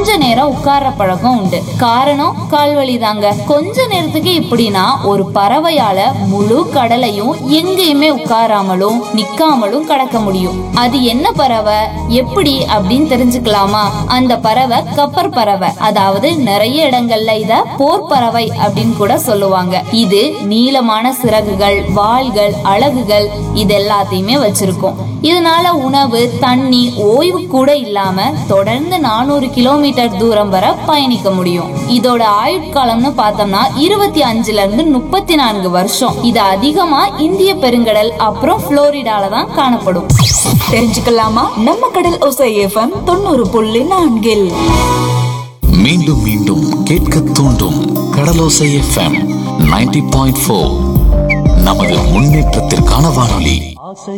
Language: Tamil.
கொஞ்ச நேரம் உட்கார்ற பழக்கம் உண்டு காரணம் கால்வலி தாங்க கொஞ்ச நேரத்துக்கு இப்படின்னா ஒரு பறவையால முழு கடலையும் எங்கேயுமே உட்காராமலும் நிக்காமலும் கடக்க முடியும் அது என்ன பறவை எப்படி அப்படின்னு தெரிஞ்சுக்கலாமா அந்த பறவை கப்பர் பறவை அதாவது நிறைய இடங்கள்ல இத போர் பறவை அப்படின்னு கூட சொல்லுவாங்க இது நீளமான சிறகுகள் வாள்கள் அலகுகள் இது எல்லாத்தையுமே வச்சிருக்கும் இதனால உணவு தண்ணி ஓய்வு கூட இல்லாம தொடர்ந்து நானூறு கிலோமீட்டர் தூரம் வரை பயணிக்க முடியும் இதோட ஆயுட்காலம்னு பார்த்தோம்னா இருபத்தி அஞ்சுல இருந்து முப்பத்தி நான்கு வருஷம் இது அதிகமா இந்திய பெருங்கடல் அப்புறம் புளோரிடால தான் காணப்படும் தெரிஞ்சுக்கலாமா நம்ம கடல் ஒசை எஃப்எம் தொண்ணூறு புள்ளி நான்கில் மீண்டும் மீண்டும் கேட்க தூண்டும் Kadalosai FM ninety point four நமது முன்னேற்றத்திற்கான வானொலி